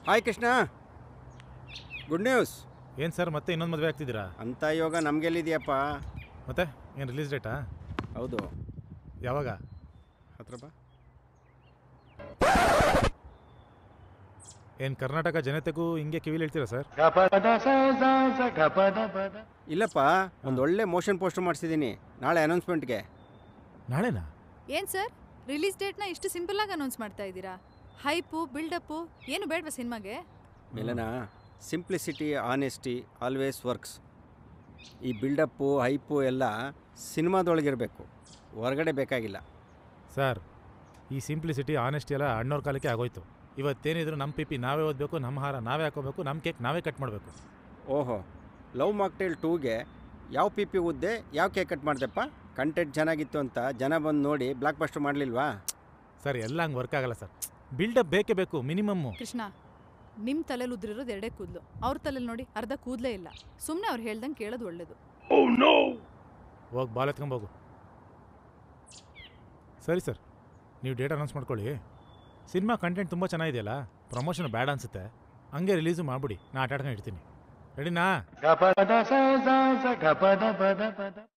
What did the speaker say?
hi Krishna good news ಏನು sir ಮತ್ತೆ ಇನ್ನೊಂದು ಮದುವೆ ಆಗ್ತಿದ್ದೀರಾ ಅಂಥ ಯೋಗ ನಮಗೆಲ್ಲಿದೆಯಪ್ಪ ಮತ್ತೆ ಏನು ರಿಲೀಸ್ ಡೇಟಾ ಹೌದು ಯಾವಾಗ ಹತ್ರ ಬಾ ಏನು ಕರ್ನಾಟಕ ಜನತೆಗೂ ಹಿಂಗೆ ಕಿವಿಲಿ ಹೇಳ್ತೀರಾ ಸರ್ ಇಲ್ಲಪ್ಪ ಒಂದು ಒಳ್ಳೆ ಮೋಷನ್ ಪೋಸ್ಟರ್ ಮಾಡಿಸಿದ್ದೀನಿ ನಾಳೆ ಅನೌನ್ಸ್ಮೆಂಟ್ಗೆ ನಾಳೆನಾ ಏನ್ ಸರ್ ರಿಲೀಸ್ ಡೇಟ್ನ ಇಷ್ಟು ಸಿಂಪಲ್ ಆಗಿ ಅನೌನ್ಸ್ ಮಾಡ್ತಾ ಇದ್ದೀರಾ ಹೈಪು ಬಿಲ್ಡಪ್ಪು ಏನು ಬೇಡವಾ ಸಿನಿಮಾಗೆ Milana simplicity honesty always works ಈ ಬಿಲ್ಡಪ್ಪು ಹೈಪು ಎಲ್ಲ ಸಿನಿಮಾದೊಳಗಿರಬೇಕು ಹೊರಗಡೆ ಬೇಕಾಗಿಲ್ಲ ಸರ್ ಈ ಸಿಂಪ್ಲಿಸಿಟಿ ಆನೆಸ್ಟಿ ಎಲ್ಲ ಅಣ್ಣವ್ರ ಕಾಲಕ್ಕೆ ಆಗೋಯ್ತು ಇವತ್ತೇನಿದ್ರು ನಮ್ಮ ಪಿಪಿ ನಾವೇ ಓದಬೇಕು ನಮ್ಮ ಹಾರ ನಾವೇ ಹಾಕೋಬೇಕು ನಮ್ಮ ಕೇಕ್ ನಾವೇ ಕಟ್ ಮಾಡಬೇಕು ಓಹೋ ಲವ್ ಮಾಕ್ಟೇಲ್ ಟೂಗೆ ಯಾವ ಪಿ ಪಿ ಉದ್ದೆ ಯಾವ ಕೇಕ್ ಕಟ್ ಮಾಡ್ದೆಪ್ಪ ಕಂಟೆಂಟ್ ಚೆನ್ನಾಗಿತ್ತು ಅಂತ ಜನ ಬಂದು ನೋಡಿ ಬ್ಲಾಕ್ ಬಸ್ಟರ್ ಮಾಡಲಿಲ್ವಾ ಸರ್ ಎಲ್ಲ ಹಂಗೆ ವರ್ಕ್ ಆಗಲ್ಲ ಸರ್ ಬಿಲ್ಡಪ್ ಬೇಕೇ ಬೇಕು ಮಿನಿಮಮ್ಮು ಕೃಷ್ಣ ನಿಮ್ಮ ತಲೆಲಿ ಉದ್ರಿರೋದು ಎರಡೇ ಕೂದಲು ಅವ್ರ ತಲೆಲಿ ನೋಡಿ ಅರ್ಧ ಕೂದಲೇ ಇಲ್ಲ ಸುಮ್ಮನೆ ಅವ್ರು ಹೇಳ್ದಂಗೆ ಕೇಳೋದು ಒಳ್ಳೇದು ಹೋಗಿ ಬಾಲ್ ಎತ್ಕೊಂಬೋಗು ಸರಿ ಸರ್ ನೀವು ಡೇಟ್ ಅನೌನ್ಸ್ ಮಾಡ್ಕೊಳ್ಳಿ ಸಿನಿಮಾ ಕಂಟೆಂಟ್ ತುಂಬ ಚೆನ್ನಾಗಿದೆಯಲ್ಲ ಪ್ರಮೋಷನ್ ಬೇಡ ಅನ್ಸುತ್ತೆ ಹಂಗೆ ರಿಲೀಸು ಮಾಡ್ಬಿಡಿ ನಾ ಆಟ ಆಡ್ಕೊಂಡು ಇಡ್ತೀನಿ ರೆಡಿನಾ ಗಪದ ಸ ಸ ಸ ಗಪದ ಪದ ಪದ